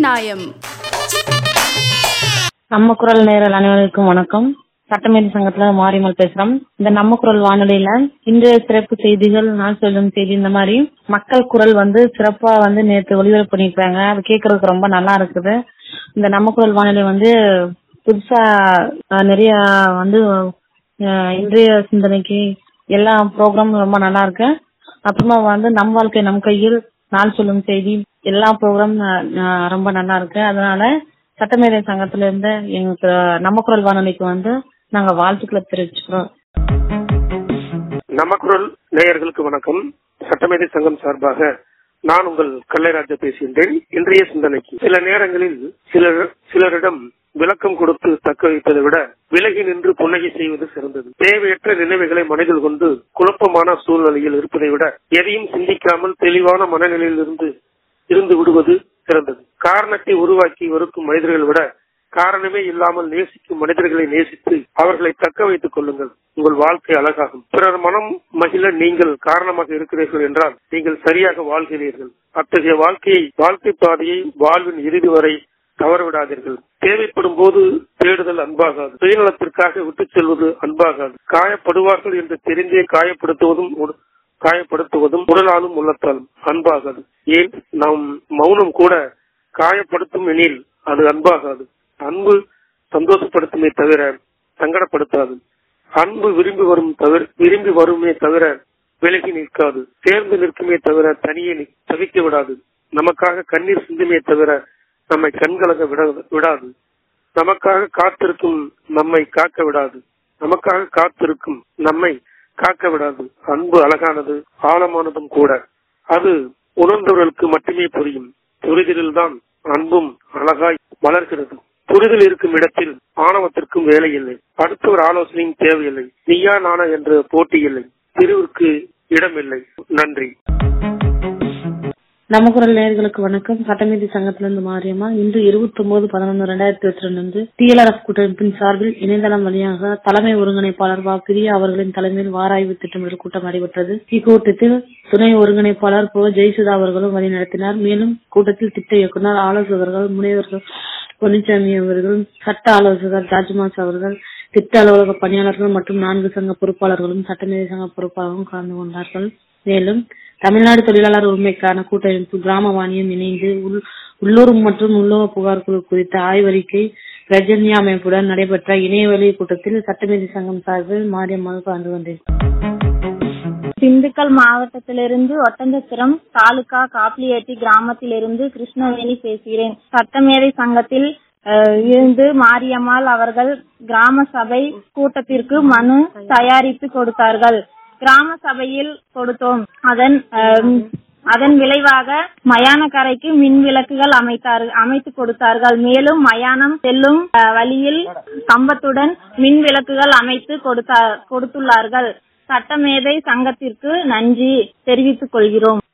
நியாயம் நம்ம குரல் நேரல் அனைவருக்கும் வணக்கம் சட்டமேதை சங்கத்துல மாரிமல் பேசுறோம் இந்த நம்ம குரல் வானொலியில இன்றைய சிறப்பு செய்திகள் நான் சொல்லும் செய்தி இந்த மாதிரி மக்கள் குரல் வந்து சிறப்பா வந்து நேற்று ஒளிபரப்பு பண்ணிருக்காங்க அது கேட்கறதுக்கு ரொம்ப நல்லா இருக்குது இந்த நம்ம குரல் வானொலி வந்து புதுசா அஹ், நிறைய வந்து அஹ், இன்றைய சிந்தனைக்கு எல்லா ப்ரோக்ராமும் ரொம்ப நல்லா இருக்கு அப்புறமா வந்து நம் வாழ்க்கை நம் கையில் நாள் சொல்லும் செய்தி எல்லா ப்ரோக்ராம் ரொம்ப நல்லா இருக்கு அதனால சட்டமேதை சங்கத்துல இருந்து எங்களுக்கு நம்ம குரல் வானொலிக்கு வந்து நாங்க வாழ்த்துக்களை தெரிவிச்சுக்கிறோம் நமக்குரல் நேயர்களுக்கு வணக்கம் சட்டமேதை சங்கம் சார்பாக நான் உங்கள் கல்லைராஜா பேசுகின்றேன் இன்றைய சிந்தனைக்கு சில நேரங்களில் சிலர் சிலரிடம் விளக்கம் கொடுத்து தக்க வைப்பதை விட விலகி நின்று புன்னகை செய்வது சிறந்தது தேவையற்ற நினைவுகளை மனதில் கொண்டு குழப்பமான சூழ்நிலையில் இருப்பதை விட எதையும் சிந்திக்காமல் தெளிவான மனநிலையில் இருந்து இருந்து விடுவது சிறந்தது காரணத்தை உருவாக்கி வெறுக்கும் மனிதர்களை விட காரணமே இல்லாமல் நேசிக்கும் மனிதர்களை நேசித்து அவர்களை தக்க வைத்துக் கொள்ளுங்கள் உங்கள் வாழ்க்கை அழகாகும் பிறர் மனம் மகிழ நீங்கள் காரணமாக இருக்கிறீர்கள் என்றால் நீங்கள் சரியாக வாழ்கிறீர்கள் அத்தகைய வாழ்க்கையை வாழ்க்கை பாதையை வாழ்வின் இறுதி வரை தவறவிடாதீர்கள் தேவைப்படும் போது தேடுதல் அன்பாகாது சுயநலத்திற்காக விட்டுச் செல்வது அன்பாகாது காயப்படுவார்கள் என்று தெரிந்தே காயப்படுத்துவதும் உட- காயப்படுத்துவதும் உடலாலும் உள்ளத்தாலும் அன்பாகாது ஏன் நாம் மௌனம் கூட காயப்படுத்தும் எனில் அது அன்பாகாது அன்பு சந்தோஷப்படுத்துமே தவிர சங்கடப்படுத்தாது அன்பு விரும்பி வரும் தவிர விரும்பி வருமே தவிர விலகி நிற்காது சேர்ந்து நிற்குமே தவிர தனியே நி- தவிக்க விடாது நமக்காக கண்ணீர் சிந்துமே தவிர நம்மை கண்கலங்க விட விடாது நமக்காக காத்திருக்கும் நம்மை காக்க விடாது நமக்காக காத்திருக்கும் நம்மை காக்க விடாது அன்பு அழகானது ஆழமானதும் கூட அது உணர்ந்தவர்களுக்கு மட்டுமே புரியும் புரிதலில்தான் அன்பும் அழகாய் வளர்கிறது புரிதல் இருக்கும் இடத்தில் ஆணவத்திற்கும் வேலை இல்லை அடுத்தவர் ஆலோசனையும் தேவையில்லை நீயா நானா என்ற போட்டி இல்லை பிரிவிற்கு இடமில்லை நன்றி நம்ம குரல் நேயர்களுக்கு வணக்கம் சட்டமேதை சங்கத்துல இருந்து மாரியம்மா இன்று இருபத்தி ஒன்பது பதினொன்று ரெண்டாயிரத்தி இருபத்தி ரெண்டு அன்று டிஎல்ஆர்எஃப் கூட்டமைப்பின் சார்பில் இணையதளம் வழியாக தலைமை ஒருங்கிணைப்பாளர் வா பிரியா அவர்களின் தலைமையில் வாராய்வு திட்டமிடல் கூட்டம் நடைபெற்றது இக்கூட்டத்தில் துணை ஒருங்கிணைப்பாளர் போ ஜெயசுதா அவர்களும் வழி நடத்தினார் மேலும் கூட்டத்தில் திட்ட இயக்குனர் ஆலோசகர்கள் முனைவர்கள் பொன்னிச்சாமி அவர்கள் சட்ட ஆலோசகர் ராஜ்மாஸ் அவர்கள் திட்ட அலுவலக பணியாளர்கள் மற்றும் நான்கு சங்க பொறுப்பாளர்களும் சட்டமேதை சங்க பொறுப்பாளர்களும் கலந்து கொண்டார்கள் மேலும் தமிழ்நாடு தொழிலாளர் உரிமைக்கான கூட்டமைப்பு கிராம வாணியம் இணைந்து உள்- உள்ளூர் மற்றும் உள்ளூர் புகார் குழு குறித்த ஆய்வறிக்கை ரஜன்யா அமைப்புடன் நடைபெற்ற இணையவழி கூட்டத்தில் சட்டமேதை சங்கம் சார்பில் மாரியம்மாள் கலந்து கொண்டேன் திண்டுக்கல் மாவட்டத்திலிருந்து ஒட்டஞ்சத்திரம் தாலுகா காப்பிலியேட்டி கிராமத்திலிருந்து கிருஷ்ணவேணி பேசுகிறேன் சட்டமேதை சங்கத்தில் அஹ், இருந்து மாரியம்மாள் அவர்கள் கிராம சபை கூட்டத்திற்கு மனு தயாரித்து கொடுத்தார்கள் கிராம சபையில் கொடுத்தோம் அதன் அஹ், அதன் விளைவாக மயானக்கரைக்கு மின் விளக்குகள் அமைத்தார் அமைத்து கொடுத்தார்கள் மேலும் மயானம் செல்லும் அஹ், வழியில் கம்பத்துடன் மின் விளக்குகள் அமைத்து கொடுத்தா கொடுத்துள்ளார்கள் சட்டமேதை சங்கத்திற்கு நன்றி தெரிவித்துக் கொள்கிறோம்